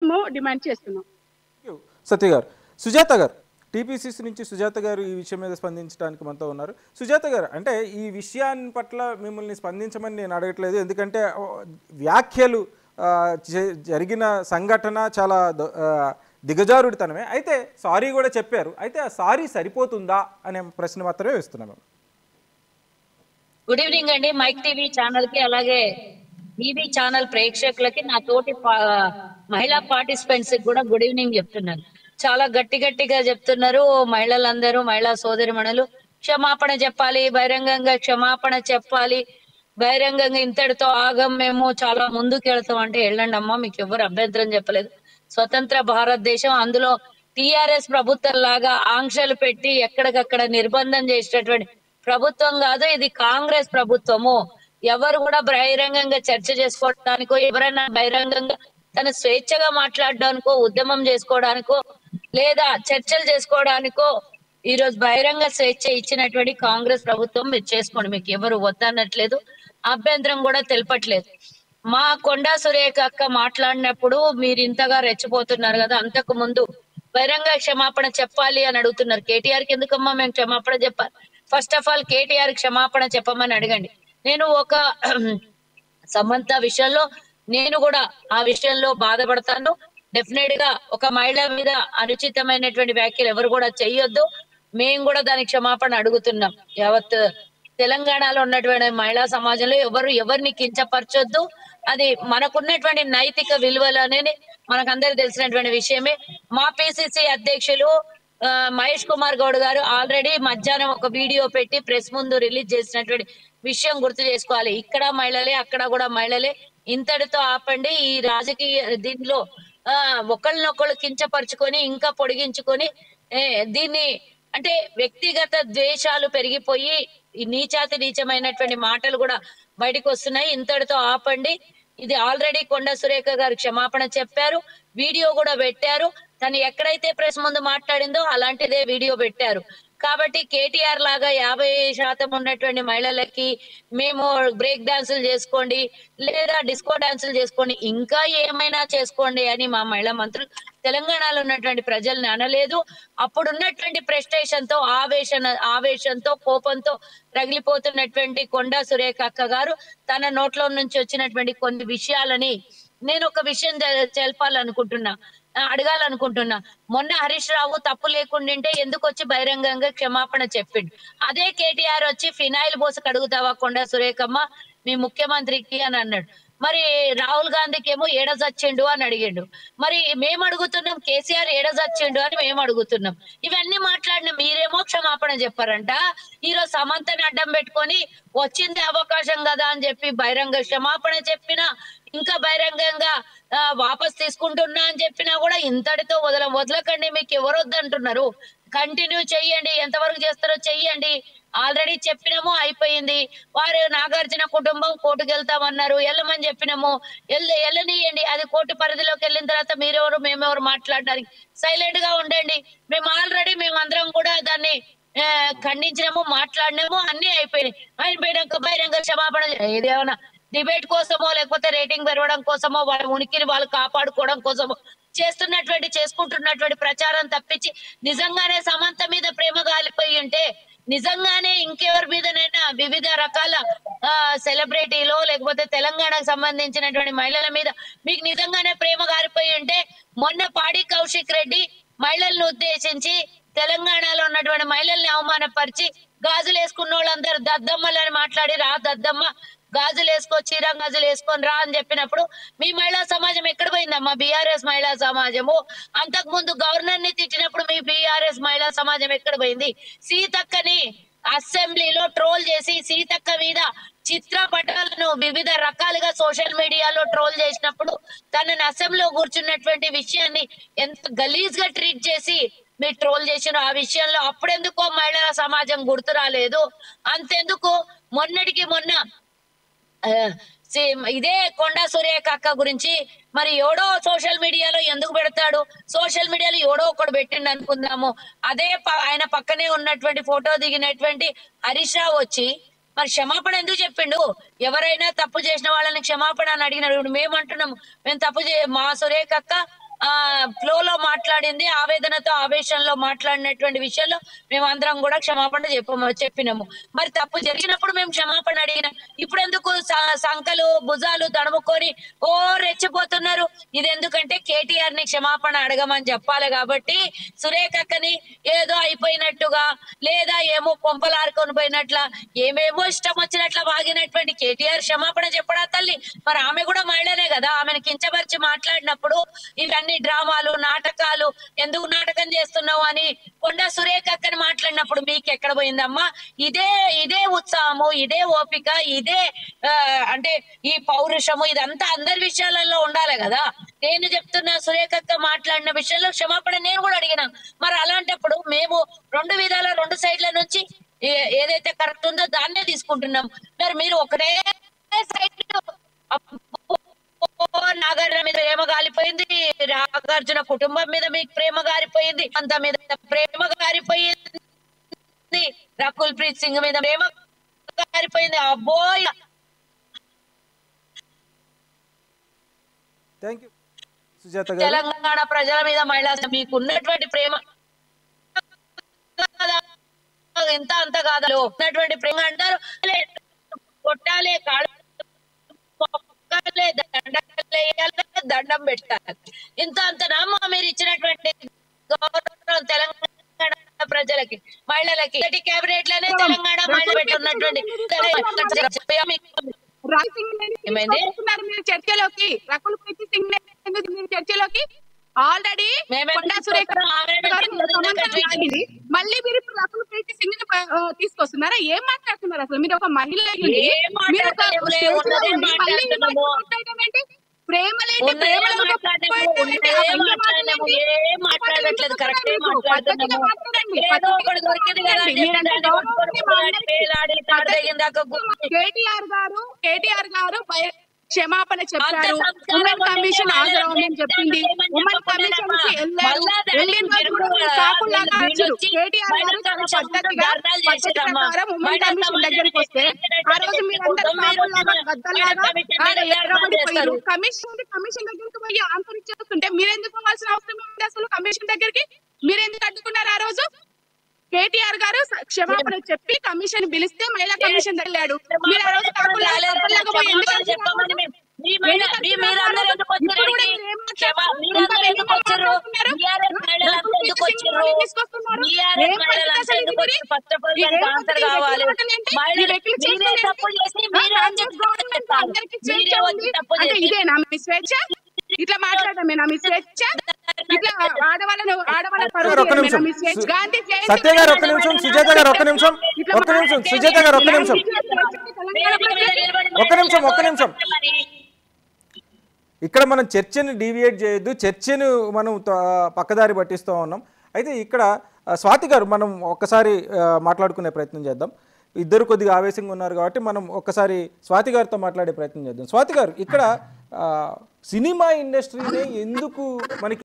మేము డిమాండ్ చేస్తున్నాం యూ. సత్య గారు సుజాత గారు టీపీసీసీ నుంచి సుజాత గారు ఈ విషయం మీద స్పందించడానికి మనతో ఉన్నారు సుజాత గారు అంటే ఈ విషయాన్ని పట్ల మిమ్మల్ని స్పందించమని నేను అడగట్లేదు ఎందుకంటే ఓ, వ్యాఖ్యలు ఆ, జ- జరిగిన సంఘటన చాలా ద- ఆ, దిగజారుడితనమే అయితే సారీ కూడా చెప్పారు అయితే ఆ సారీ సరిపోతుందా అనే ప్రశ్న మాత్రమే వేస్తున్నాము గుడ్ ఈవినింగ్ అండి మైక్ టీవీ ఛానల్ కి అలాగే టీవీ ఛానల్ ప్రేక్షకులకి నా తోటి పా- మహిళా పార్టిసిపెంట్స్ కి కూడా గుడ్ ఈవినింగ్ చెప్తున్నాను చాలా గట్టి గట్టిగా చెప్తున్నారు మహిళలందరూ మహిళా సోదరిమణులు క్షమాపణ చెప్పాలి బహిరంగంగా క్షమాపణ చెప్పాలి బహిరంగంగా ఇంతటితో ఆగం మేము చాలా ముందుకు వెళ్తాం అంటే వెళ్ళండి అమ్మా మీకు ఎవరు అభ్యంతరం చెప్పలేదు స్వతంత్ర భారతదేశం అందులో టిఆర్ఎస్ ప్రభుత్వం లాగా ఆంక్షలు పెట్టి ఎక్కడికక్కడ నిర్బంధం చేసేటటువంటి ప్రభుత్వం కాదు ఇది కాంగ్రెస్ ప్రభుత్వము ఎవరు కూడా బహిరంగంగా చర్చ చేసుకోవడానికో ఎవరైనా బహిరంగంగా తన స్వేచ్ఛగా మాట్లాడడానికో ఉద్యమం చేసుకోవడానికో లేదా చర్చలు చేసుకోవడానికో ఈ రోజు బహిరంగ స్వేచ్ఛ ఇచ్చినటువంటి కాంగ్రెస్ ప్రభుత్వం మీరు చేసుకోండి మీకు ఎవరు వద్దన్నట్లేదు అభ్యంతరం కూడా తెలపట్లేదు మా కొండా సురేఖ అక్క మాట్లాడినప్పుడు మీరు ఇంతగా రెచ్చిపోతున్నారు కదా అంతకు ముందు బహిరంగ క్షమాపణ చెప్పాలి అని అడుగుతున్నారు కేటీఆర్ కి ఎందుకమ్మా మేము క్షమాపణ చెప్పాలి ఫస్ట్ ఆఫ్ ఆల్ కేటీఆర్ క్షమాపణ చెప్పమని అడగండి నేను ఒక సమంత విషయంలో నేను కూడా ఆ విషయంలో బాధపడతాను డెఫినెట్ గా ఒక మహిళ మీద అనుచితమైనటువంటి వ్యాఖ్యలు ఎవరు కూడా చెయ్యొద్దు మేము కూడా దానికి క్షమాపణ అడుగుతున్నాం యావత్ తెలంగాణలో ఉన్నటువంటి మహిళా సమాజంలో ఎవరు ఎవరిని కించపరచొద్దు అది మనకున్నటువంటి నైతిక విలువలు అనేది మనకందరికి తెలిసినటువంటి విషయమే మా పిసిసి అధ్యక్షులు ఆ, మహేష్ కుమార్ గౌడ్ గారు ఆల్రెడీ మధ్యాహ్నం ఒక వీడియో పెట్టి ప్రెస్ ముందు రిలీజ్ చేసినటువంటి విషయం గుర్తు చేసుకోవాలి ఇక్కడ మహిళలే అక్కడ కూడా మహిళలే ఇంతటితో ఆపండి ఈ రాజకీయ దీనిలో ఆ ఒకళ్ళనొకళ్ళు కించపరుచుకొని ఇంకా పొడిగించుకొని ఏ, దీన్ని అంటే వ్యక్తిగత ద్వేషాలు పెరిగిపోయి ఈ నీచాతి నీచమైనటువంటి మాటలు కూడా బయటకు వస్తున్నాయి ఇంతటితో ఆపండి ఇది ఆల్రెడీ కొండ సురేఖ గారు క్షమాపణ చెప్పారు వీడియో కూడా పెట్టారు తను ఎక్కడైతే ప్రెస్ ముందు మాట్లాడిందో అలాంటిదే వీడియో పెట్టారు కాబట్టి కేటీఆర్ లాగా యాభై శాతం ఉన్నటువంటి మహిళలకి మేము బ్రేక్ డాన్సులు చేసుకోండి లేదా డిస్కో డాన్సులు చేసుకోండి ఇంకా ఏమైనా చేసుకోండి అని మా మహిళా మంత్రులు తెలంగాణలో ఉన్నటువంటి ప్రజల్ని అనలేదు అప్పుడు ఉన్నటువంటి ప్రెస్టేషన్ తో ఆవేశన ఆవేశంతో కోపంతో రగిలిపోతున్నటువంటి కొండా సురేఖ అక్క గారు తన నోట్లో నుంచి వచ్చినటువంటి కొన్ని విషయాలని నేను ఒక విషయం తె- తెలపాలనుకుంటున్నా ఆ, అడగాలనుకుంటున్నా మొన్న హరీష్ రావు తప్పు లేకుండింటే ఎందుకు వచ్చి బహిరంగంగా క్షమాపణ చెప్పిండు అదే కేటీఆర్ వచ్చి ఫినాయిల్ పోసి కడుగుతావా కొండా సురేఖమ్మ మీ ముఖ్యమంత్రికి అని అన్నాడు మరి రాహుల్ గాంధీకి ఏమో ఏడ చచ్చిండు అని అడిగిండు మరి మేము అడుగుతున్నాం కేసీఆర్ ఏడ చచ్చిండు అని మేము అడుగుతున్నాం ఇవన్నీ మాట్లాడిన మీరేమో క్షమాపణ చెప్పారంట ఈ రోజు సమంతని అడ్డం పెట్టుకొని వచ్చింది అవకాశం కదా అని చెప్పి బహిరంగ క్షమాపణ చెప్పినా ఇంకా బహిరంగంగా ఆ, వాపస్ తీసుకుంటున్నా అని చెప్పినా కూడా ఇంతటితో వదల వదలకండి మీకు ఎవరు వద్దంటున్నారు కంటిన్యూ చెయ్యండి ఎంతవరకు చేస్తారో చెయ్యండి ఆల్రెడీ చెప్పినాము అయిపోయింది వారు నాగార్జున కుటుంబం కోర్టుకు వెళ్తామన్నారు వెళ్ళమని చెప్పినాము వెళ్ళ వెళ్ళనియండి అది కోర్టు పరిధిలోకి వెళ్ళిన తర్వాత మీరెవరు మేమెవరు మాట్లాడడానికి సైలెంట్ గా ఉండండి మేము ఆల్రెడీ మేమందరం కూడా దాన్ని ఆ, ఖండించినాము మాట్లాడినాము అన్ని అయిపోయినాయి అయిపోయినాక బహిరంగ క్షమాపణ ఏదేమన్నా డిబేట్ కోసమో లేకపోతే రేటింగ్ పెరగడం కోసమో వాళ్ళ ఉనికిని వాళ్ళు కాపాడుకోవడం కోసమో చేస్తున్నటువంటి చేసుకుంటున్నటువంటి ప్రచారం తప్పించి నిజంగానే సమంత మీద ప్రేమ గాలిపోయి ఉంటే నిజంగానే ఇంకెవరి మీదనైనా వివిధ రకాల ఆ సెలబ్రిటీలో లేకపోతే తెలంగాణకు సంబంధించినటువంటి మహిళల మీద మీకు నిజంగానే ప్రేమ గారిపోయి ఉంటే మొన్న పాడి కౌశిక్ రెడ్డి మహిళలను ఉద్దేశించి తెలంగాణలో ఉన్నటువంటి మహిళల్ని అవమానపరిచి గాజులు వేసుకున్న వాళ్ళందరూ దద్దమ్మలని మాట్లాడి రా దద్దమ్మ గాజులు వేసుకో చీర గాజులు వేసుకొని రా అని చెప్పినప్పుడు మీ మహిళా సమాజం ఎక్కడ పోయిందమ్మా బీఆర్ఎస్ మహిళా సమాజము అంతకు ముందు గవర్నర్ ని తిట్టినప్పుడు మీ బీఆర్ఎస్ మహిళా సమాజం ఎక్కడ పోయింది సీతక్కని అసెంబ్లీలో ట్రోల్ చేసి సీతక్క మీద చిత్రపటాలను వివిధ రకాలుగా సోషల్ మీడియాలో ట్రోల్ చేసినప్పుడు తనని అసెంబ్లీలో కూర్చున్నటువంటి విషయాన్ని ఎంత గలీజ్ గా ట్రీట్ చేసి మీరు ట్రోల్ చేసిన ఆ విషయంలో అప్పుడెందుకో మహిళల సమాజం గుర్తు రాలేదు అంతెందుకు మొన్నటికి మొన్న ఆ, సేమ్ ఇదే కొండా సురేఖ అక్క గురించి మరి ఎవడో సోషల్ మీడియాలో ఎందుకు పెడతాడు సోషల్ మీడియాలో ఎవడో ఒకడు పెట్టిండు అనుకుందాము అదే ప- ఆయన పక్కనే ఉన్నటువంటి ఫోటో దిగినటువంటి హరీష్ రావు వచ్చి మరి క్షమాపణ ఎందుకు చెప్పిండు ఎవరైనా తప్పు చేసిన వాళ్ళని క్షమాపణ అని అడిగినాడు ఇప్పుడు మేము అంటున్నాము మేము తప్పు చే మా సురేఖ అక్క ఆ ఫ్లో లో మాట్లాడింది ఆవేదనతో ఆవేశంలో మాట్లాడినటువంటి విషయంలో మేము అందరం కూడా క్షమాపణ చెప్పము చెప్పినాము మరి తప్పు జరిగినప్పుడు మేము క్షమాపణ అడిగినాం ఇప్పుడు ఎందుకు స- సంకలు భుజాలు తడుముకొని ఓ రెచ్చిపోతున్నారు ఇది ఎందుకంటే కేటీఆర్ ని క్షమాపణ అడగమని చెప్పాలి కాబట్టి సురేఖక్కని ఏదో అయిపోయినట్టుగా లేదా ఏమో పొంపలారుకొని పోయినట్ల ఏమేమో ఇష్టం వచ్చినట్ల వాగినటువంటి కేటీఆర్ క్షమాపణ చెప్పడా తల్లి మరి ఆమె కూడా మహిళనే కదా ఆమెను కించపరిచి మాట్లాడినప్పుడు ఇవన్నీ డ్రామాలు నాటకాలు ఎందుకు నాటకం చేస్తున్నావు అని కొండ సురేఖక్కని మాట్లాడినప్పుడు మీకు ఎక్కడ పోయిందమ్మా ఇదే ఇదే ఉత్సాహము ఇదే ఓపిక ఇదే ఆ, అంటే ఈ పౌరుషము ఇదంతా అందరి విషయాలలో ఉండాలి కదా నేను చెప్తున్నా సురేఖక్క మాట్లాడిన విషయంలో క్షమాపణ నేను కూడా అడిగినా మరి అలాంటప్పుడు మేము రెండు విధాల రెండు సైడ్ల నుంచి ఏ- ఏదైతే కరెక్ట్ ఉందో దాన్నే తీసుకుంటున్నాం మరి మీరు ఒకటే సైడ్ నాగార్జున మీద ప్రేమ గాలిపోయింది నాగార్జున కుటుంబం మీద మీకు ప్రేమ గారిపోయింది అంత మీద ప్రేమ గారిపోయింది రకుల్ ప్రీత్ సింగ్ మీద ప్రేమ గారిపోయింది అబ్బోయ్ థ్యాంక్ యూ సుజాత గారు తెలంగాణ ప్రజల మీద మహిళా మీకు ఉన్నటువంటి ప్రేమ కాదా? ఇంత అంత కాదు ఉన్నటువంటి ప్రేమ అంటారు లే, కొట్టాలే కాళ్ళు మొక్కాలే, దండలేయాలి, దండం పెట్టాలి ఇంత అంత నామ మీరు ఇచ్చినటువంటి గౌరవం తెలంగాణ ప్రజలకి మహిళలకి కేబినెట్ లోనే తెలంగాణ మహిళ పెట్టున్నటువంటి రాజ్ సింగ్ ని ఏమైంది? తీసుకొస్తున్నారు మీరు చర్చలోకి రకుల్ ప్రీతి సింగ్ ని ఎందుకు మీరు చర్చలోకి ఆల్రెడీ మేమే కొండా సురేఖ తీసుకొస్తున్నాం. ఆమె గారు పెట్టింది సమంత ఎందుకంటే లాగింది. మళ్ళీ మీరు ఇప్పుడు రకుల్ ప్రీతి సింగ్ ని ఆ, తీసుకొస్తున్నారా ఏం మాట్లాడుతున్నారు అసలు మీరు ఒక మహిళ అయ్యుండి, ఏం మీరు ఒక మాట్లాడలేము, స్టేజ్ లో ఉన్నదే ఉండి మళ్ళీ ఈ మాట్లాడుతున్నాము. మాట్లాడటం ఏంటి? ప్రేమ లేని ఉన్నదే ప్రేమలో ఒక మాట్లాడలేము, పోయిన ఉన్నదే ఆ వ్యంగ్య మాట్లాడలేము, మాటలేంటి? ఏం మాట్లాడట్లేదు, కరెక్టే మీరు పద్ధతిగా మాట్లాడుతున్నాము. మాట్లాడండి, ఏదో పద్ధతిగా ఒకటి దొరికింది కదా అని మాట్లాడండి. మీరంటే చెప్పి గౌరవం దాన్ని ఉంది మా పట్టుకొని అందరికీ. వేలాడి తాడు తగిలిందాక గుర్తు కేటీఆర్ గారు కేటీఆర్ గారు బయ- క్షమాపణ చెప్పారు అంత సంస్కారం ఉమెన్ ఉంటే కమిషన్ మహిళలు హాజరవ్వమని చెప్పింది ఏమని ఉమెన్ చెప్పకుండా కమిషన్ కి వెళ్ళారు మళ్ళా దానికి వెళ్ళిన రోజు మీరు కూడా కూడా మీరు కాపులాగా వీళ్ళు అరచరు వచ్చి కేటీఆర్ గారు మహిళా చాలా కమిషన్ ముందు పద్ధతిగా ధర్నాలు పద్ధతి చేసిరమ్మా. ప్రకారం ఉమెన్ మహిళా కమిషన్ సమాజాన్ని దగ్గరికి వస్తే ఆ రోజు మీరందరూ తొమ్మిది కాపులాగా రోజులు గద్దలాగా మహిళా కమిషన్ ఆడ మీద ఎగరబడిపోయారు చేస్తారు. కమిషన్ ఉంది, కమిషన్ దగ్గరికి పోయి ఆన్సర్ ఇచ్చేస్తుంటే మీరెందుకు పోవాల్సిన అవసరం ఉంది అసలు కమిషన్ దగ్గరికి మీరెందుకు అడ్డుకున్నారు ఆ రోజు కేటీఆర్ గారు స- క్షమాపణ చెప్పి కమిషన్ పిలిస్తే మహిళా కమిషన్ వెళ్ళాడు మీరు ఆ రోజు కాపులాగా గద్దలాగా పోయి ఎందుకు అరిచారు? చెప్పమని మేము మీ మహిళ మీ మీరందరూ ఎందుకు వచ్చారు ఇప్పుడు కూడా ఇక్కడికి? మీరు ఏం క్షమ- మాట్లాడుతున్నారు? మీరందరూ ఇంకా ఎందుకు వచ్చారు మాట్లాడుతున్నారు? బీఆర్ఎస్ మహిళలంతా రఘుపతి ఎందుకు సింగ్ వచ్చారు గారిని తీసుకొస్తున్నారు? బీఆర్ఎస్ ఏం పద్ధతి మహిళలంతా అసలు ఎందుకు ఇది? వచ్చారు ఫస్ట్ ఆఫ్ ఆల్ ఈ దానికి ఏం ఆన్సర్ పద్ధతి? ఈ కావాలి వెకిలి మాటలేంటి? ఈ మహిళలు వెకిలి మీరే చేష్టలేంటి? తప్పులు చేసి ఆ, మీరే వచ్చి కాంగ్రెస్ గవర్నమెంట్ చెప్పాలి అందరికీ స్వేచ్ఛ మీరే ఉంది. వచ్చి తప్పు అంటే చేసి ఇదేనా మీ స్వేచ్ఛ ఇట్లా మాట్లాడమేనా మీ స్వేచ్ఛ ఇట్లా ఆడవాళ్ళను ఆడవాళ్ళ పరువు గారు, ఒక్క తీయడమేనా నిమిషం మీ స్వేచ్ఛ? సు- గాంధీ జయంతి సత్య గారు ఒక్క నిమిషం సుజాత గారు ఒక్క నిమిషం ఇట్లా ఒక్క నిమిషం సుజాత గారు ఒక్క నిమిషం తెలంగాణ ప్రజలకి ఒక్క నిమిషం, ఒక్క నిమిషం. ఇక్కడ మనం చర్చని డీవియేట్ చేయొద్దు చర్చను మనం త- పక్కదారి పట్టిస్తూ ఉన్నాం అయితే ఇక్కడ ఆ, స్వాతి గారు మనం ఒక్కసారి ఆ, మాట్లాడుకునే ప్రయత్నం చేద్దాం ఇద్దరు కొద్దిగా ఆవేశంగా ఉన్నారు కాబట్టి మనం ఒక్కసారి స్వాతి గారితో మాట్లాడే ప్రయత్నం చేద్దాం స్వాతి గారు ఇక్కడ ఆ, సినిమా ఇండస్ట్రీనే ఎందుకు మనకి